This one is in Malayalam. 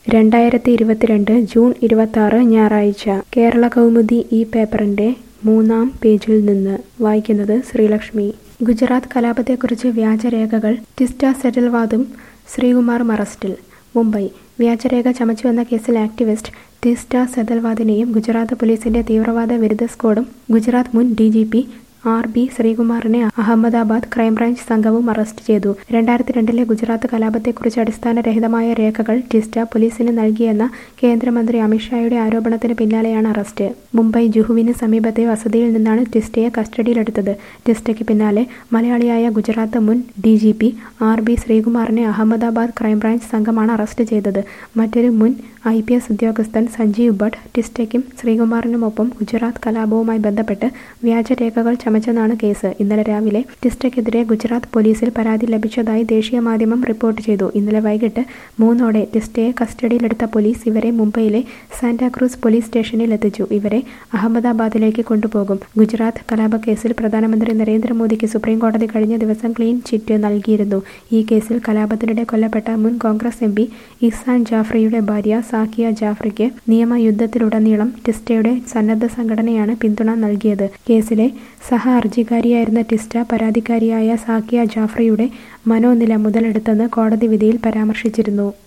രണ്ടായിരത്തി ഇരുപത്തിരണ്ട് ജൂൺ ഇരുപത്താറ് ഞായറാഴ്ച കേരള കൗമുദി ഈ പേപ്പറിന്റെ മൂന്നാം പേജിൽ നിന്ന് വായിക്കുന്നത് ശ്രീലക്ഷ്മി ഗുജറാത്ത് കലാപത്തെക്കുറിച്ച് വ്യാജരേഖകൾ ടിസ്റ്റ സെറ്റിൽവാദും ശ്രീകുമാറും അറസ്റ്റിൽ മുംബൈ വ്യാജരേഖ ചമച്ചുവെന്ന കേസിൽ ആക്ടിവിസ്റ്റ് ടിസ്റ്റ സെതൽവാദിനെയും ഗുജറാത്ത് പോലീസിന്റെ തീവ്രവാദ വിരുദ്ധ സ്ക്വാഡും ഗുജറാത്ത് മുൻ D G P R B ശ്രീകുമാറിനെ അഹമ്മദാബാദ് ക്രൈംബ്രാഞ്ച് സംഘവും അറസ്റ്റ് ചെയ്തു രണ്ടായിരത്തി രണ്ടിലെ ഗുജറാത്ത് കലാപത്തെക്കുറിച്ച് അടിസ്ഥാനരഹിതമായ രേഖകൾ ടിസ്റ്റ പോലീസിന് നൽകിയെന്ന കേന്ദ്രമന്ത്രി അമിത്ഷായുടെ ആരോപണത്തിന് പിന്നാലെയാണ് അറസ്റ്റ് മുംബൈ ജുഹുവിന് സമീപത്തെ വസതിയിൽ നിന്നാണ് ടിസ്റ്റയെ കസ്റ്റഡിയിലെടുത്തത് ടിസ്റ്റയ്ക്ക് പിന്നാലെ മലയാളിയായ ഗുജറാത്ത് മുൻ D G P R B ശ്രീകുമാറിനെ അഹമ്മദാബാദ് ക്രൈംബ്രാഞ്ച് സംഘമാണ് അറസ്റ്റ് ചെയ്തത് മറ്റൊരു മുൻ ഐ പി എസ് ഉദ്യോഗസ്ഥൻ സഞ്ജീവ് ഭട്ട് ടിസ്റ്റയ്ക്കും ശ്രീകുമാറിനുമൊപ്പം ഗുജറാത്ത് കലാപവുമായി ബന്ധപ്പെട്ട് വ്യാജരേഖകൾ ചമച്ചെന്നാണ് കേസ് ഇന്നലെ രാവിലെ ടിസ്റ്റയ്ക്കെതിരെ ഗുജറാത്ത് പോലീസിൽ പരാതി ലഭിച്ചതായി ദേശീയ മാധ്യമം റിപ്പോർട്ട് ചെയ്തു ഇന്നലെ വൈകിട്ട് മൂന്നോടെ ടിസ്റ്റയെ കസ്റ്റഡിയിലെടുത്ത പോലീസ് ഇവരെ മുംബൈയിലെ സാന്റാക്രൂസ് പോലീസ് സ്റ്റേഷനിൽ എത്തിച്ചു ഇവരെ അഹമ്മദാബാദിലേക്ക് കൊണ്ടുപോകും ഗുജറാത്ത് കലാപക്കേസിൽ പ്രധാനമന്ത്രി നരേന്ദ്രമോദിക്ക് സുപ്രീംകോടതി കഴിഞ്ഞ ദിവസം ക്ലീൻ ചിറ്റ് നൽകിയിരുന്നു ഈ കേസിൽ കലാപത്തിനിടെ കൊല്ലപ്പെട്ട മുൻ കോൺഗ്രസ് എം പി ഇസാൻ ജാഫ്രിയുടെ ഭാര്യ സാക്കിയ ജാഫ്രിക്ക് നിയമയുദ്ധത്തിലുടനീളം ടിസ്റ്റയുടെ സന്നദ്ധ സംഘടനയാണ് പിന്തുണ നൽകിയത് കേസിലെ സഹ ഹർജിക്കാരിയായിരുന്ന ടിസ്റ്റ പരാതിക്കാരിയായ സാക്കിയ ജാഫ്രിയുടെ മനോനില മുതലെടുത്തെന്ന് കോടതി വിധിയിൽ പരാമർശിച്ചിരുന്നു